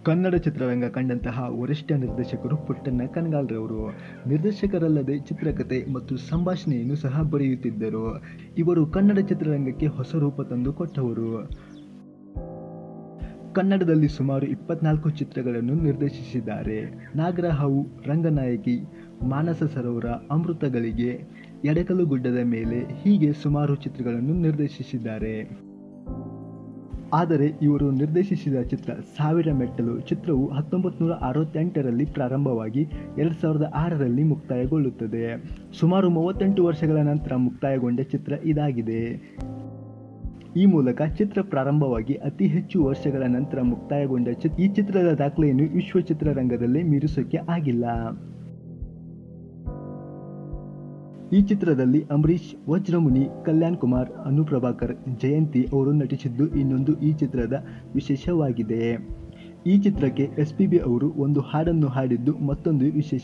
ಕನ್ನಡ ಚಿತ್ರರಂಗ ಕಂಡಂತಹ ವರಿಷ್ಠ ನಿರ್ದೇಶಕರು ಪುಟ್ಟಣ್ಣ ಕನಗಾಲ್ರವರು ನಿರ್ದೇಶಕರಲ್ಲದೆ ಚಿತ್ರಕಥೆ ಮತ್ತು ಸಂಭಾಷಣೆಯನ್ನು ಸಹ ಬರೆಯುತ್ತಿದ್ದರು ಇವರು ಕನ್ನಡ ಚಿತ್ರರಂಗಕ್ಕೆ ಹೊಸ ರೂಪ ತಂದು ಕೊಟ್ಟವರು ಕನ್ನಡದಲ್ಲಿ ಸುಮಾರು ಇಪ್ಪತ್ನಾಲ್ಕು ಚಿತ್ರಗಳನ್ನು ನಿರ್ದೇಶಿಸಿದ್ದಾರೆ ನಾಗರಹಾವು ರಂಗನಾಯಕಿ ಮಾನಸ ಸರೋವರ ಅಮೃತಗಳಿಗೆ ಎಡಕಲು ಗುಡ್ಡದ ಮೇಲೆ ಹೀಗೆ ಸುಮಾರು ಚಿತ್ರಗಳನ್ನು ನಿರ್ದೇಶಿಸಿದ್ದಾರೆ ಆದರೆ ಇವರು ನಿರ್ದೇಶಿಸಿದ ಚಿತ್ರ ಸಾವಿರ ಮೆಟ್ಟಲು ಚಿತ್ರವು ಹತ್ತೊಂಬತ್ತು ನೂರ ಅರವತ್ತೆಂಟರಲ್ಲಿ ಪ್ರಾರಂಭವಾಗಿ ಎರಡು ಸಾವಿರದ ಆರರಲ್ಲಿ ಮುಕ್ತಾಯಗೊಳ್ಳುತ್ತದೆ ಸುಮಾರು ಮೂವತ್ತೆಂಟು ವರ್ಷಗಳ ನಂತರ ಮುಕ್ತಾಯಗೊಂಡ ಚಿತ್ರ ಇದಾಗಿದೆ ಈ ಮೂಲಕ ಚಿತ್ರ ಪ್ರಾರಂಭವಾಗಿ ಅತಿ ಹೆಚ್ಚು ವರ್ಷಗಳ ನಂತರ ಮುಕ್ತಾಯಗೊಂಡ ಚಿತ್ರ ಈ ಚಿತ್ರದ ದಾಖಲೆಯನ್ನು ವಿಶ್ವ ಚಿತ್ರರಂಗದಲ್ಲಿ ಮೀರಿಸೋಕೆ ಆಗಿಲ್ಲ ಈ ಚಿತ್ರದಲ್ಲಿ ಅಂಬರೀಷ್ ವಜ್ರಮುನಿ ಕಲ್ಯಾಣ್ ಕುಮಾರ್ ಅನುಪ್ರಭಾಕರ್ ಜಯಂತಿ ಅವರು ನಟಿಸಿದ್ದು ಇನ್ನೊಂದು ಈ ಚಿತ್ರದ ವಿಶೇಷವಾಗಿದೆ ಈ ಚಿತ್ರಕ್ಕೆ ಎಸ್ ಪಿ ಬಿ ಅವರು ಒಂದು ಹಾಡನ್ನು ಹಾಡಿದ್ದು ಮತ್ತೊಂದು ವಿಶೇಷ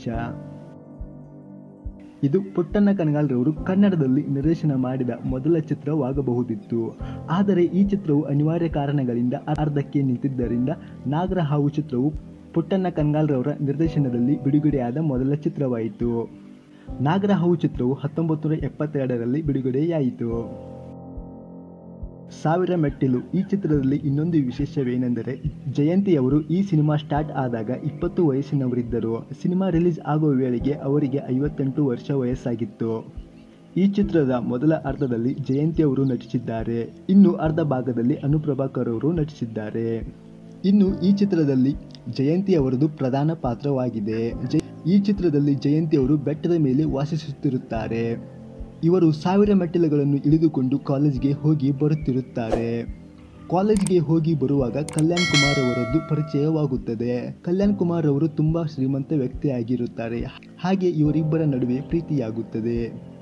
ಇದು ಪುಟ್ಟಣ್ಣ ಕನಗಾಲ್ರವರು ಕನ್ನಡದಲ್ಲಿ ನಿರ್ದೇಶನ ಮಾಡಿದ ಮೊದಲ ಚಿತ್ರವಾಗಬಹುದಿತ್ತು ಆದರೆ ಈ ಚಿತ್ರವು ಅನಿವಾರ್ಯ ಕಾರಣಗಳಿಂದ ಅರ್ಧಕ್ಕೆ ನಿಂತಿದ್ದರಿಂದ ನಾಗರಹಾವು ಚಿತ್ರವು ಪುಟ್ಟಣ್ಣ ಕನಗಾಲ್ರವರ ನಿರ್ದೇಶನದಲ್ಲಿ ಬಿಡುಗಡೆಯಾದ ಮೊದಲ ಚಿತ್ರವಾಯಿತು ನಾಗರಹಾವು ಚಿತ್ರವು ಹತ್ತೊಂಬತ್ತು ನೂರ ಎಪ್ಪತ್ತೆರಡರಲ್ಲಿ ಬಿಡುಗಡೆಯಾಯಿತು ಸಾವಿರ ಮೆಟ್ಟಿಲು ಈ ಚಿತ್ರದಲ್ಲಿ ಇನ್ನೊಂದು ವಿಶೇಷವೇನೆಂದರೆ ಜಯಂತಿ ಅವರು ಈ ಸಿನಿಮಾ ಸ್ಟಾರ್ಟ್ ಆದಾಗ ಇಪ್ಪತ್ತು ವಯಸ್ಸಿನವರಿದ್ದರು ಸಿನಿಮಾ ರಿಲೀಸ್ ಆಗುವ ವೇಳೆಗೆ ಅವರಿಗೆ ಐವತ್ತೆಂಟು ವರ್ಷ ವಯಸ್ಸಾಗಿತ್ತು ಈ ಚಿತ್ರದ ಮೊದಲ ಅರ್ಧದಲ್ಲಿ ಜಯಂತಿ ಅವರು ನಟಿಸಿದ್ದಾರೆ ಇನ್ನು ಅರ್ಧ ಭಾಗದಲ್ಲಿ ಅನುಪ್ರಭಾಕರ್ ಅವರು ನಟಿಸಿದ್ದಾರೆ ಇನ್ನು ಈ ಚಿತ್ರದಲ್ಲಿ ಜಯಂತಿ ಅವರದು ಪ್ರಧಾನ ಪಾತ್ರವಾಗಿದೆ ಜಯ ಈ ಚಿತ್ರದಲ್ಲಿ ಜಯಂತಿ ಅವರು ಬೆಟ್ಟದ ಮೇಲೆ ವಾಸಿಸುತ್ತಿರುತ್ತಾರೆ ಇವರು ಸಾವಿರ ಮೆಟ್ಟಿಲುಗಳನ್ನು ಇಳಿದುಕೊಂಡು ಕಾಲೇಜ್ಗೆ ಹೋಗಿ ಬರುತ್ತಿರುತ್ತಾರೆ ಕಾಲೇಜ್ಗೆ ಹೋಗಿ ಬರುವಾಗ ಕಲ್ಯಾಣ್ ಕುಮಾರ್ ಅವರದ್ದು ಪರಿಚಯವಾಗುತ್ತದೆ ಕಲ್ಯಾಣ್ ಕುಮಾರ್ ಅವರು ತುಂಬಾ ಶ್ರೀಮಂತ ವ್ಯಕ್ತಿಯಾಗಿರುತ್ತಾರೆ ಹಾಗೆ ಇವರಿಬ್ಬರ ನಡುವೆ ಪ್ರೀತಿಯಾಗುತ್ತದೆ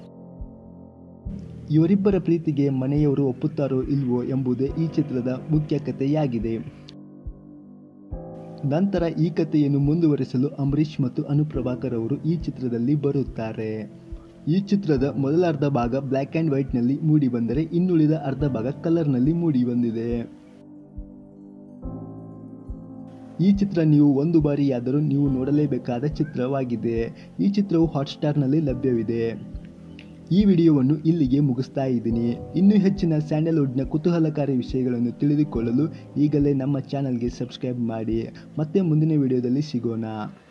ಇವರಿಬ್ಬರ ಪ್ರೀತಿಗೆ ಮನೆಯವರು ಒಪ್ಪುತ್ತಾರೋ ಇಲ್ವೋ ಎಂಬುದೇ ಈ ಚಿತ್ರದ ಮುಖ್ಯ ಕಥೆಯಾಗಿದೆ ನಂತರ ಈ ಕಥೆಯನ್ನು ಮುಂದುವರಿಸಲು ಅಂಬರೀಷ್ ಮತ್ತು ಅನುಪ್ರಭಾಕರ್ ಅವರು ಈ ಚಿತ್ರದಲ್ಲಿ ಬರುತ್ತಾರೆ ಈ ಚಿತ್ರದ ಮೊದಲ ಅರ್ಧ ಭಾಗ ಬ್ಲ್ಯಾಕ್ ಆ್ಯಂಡ್ ವೈಟ್ನಲ್ಲಿ ಮೂಡಿ ಬಂದರೆ ಇನ್ನುಳಿದ ಅರ್ಧ ಭಾಗ ಕಲರ್ನಲ್ಲಿ ಮೂಡಿ ಬಂದಿದೆ ಈ ಚಿತ್ರ ನೀವು ಒಂದು ಬಾರಿಯಾದರೂ ನೀವು ನೋಡಲೇಬೇಕಾದ ಚಿತ್ರವಾಗಿದೆ ಈ ಚಿತ್ರವು ಹಾಟ್ಸ್ಟಾರ್ನಲ್ಲಿ ಲಭ್ಯವಿದೆ ಈ ವಿಡಿಯೋವನ್ನು ಇಲ್ಲಿಗೆ ಮುಗಿಸ್ತಾ ಇದ್ದೀನಿ ಇನ್ನೂ ಹೆಚ್ಚಿನ ಸ್ಯಾಂಡಲ್ವುಡ್ನ ಕುತೂಹಲಕಾರಿ ವಿಷಯಗಳನ್ನು ತಿಳಿದುಕೊಳ್ಳಲು ಈಗಲೇ ನಮ್ಮ ಚಾನಲ್ಗೆ ಸಬ್ಸ್ಕ್ರೈಬ್ ಮಾಡಿ ಮತ್ತೆ ಮುಂದಿನ ವಿಡಿಯೋದಲ್ಲಿ ಸಿಗೋಣ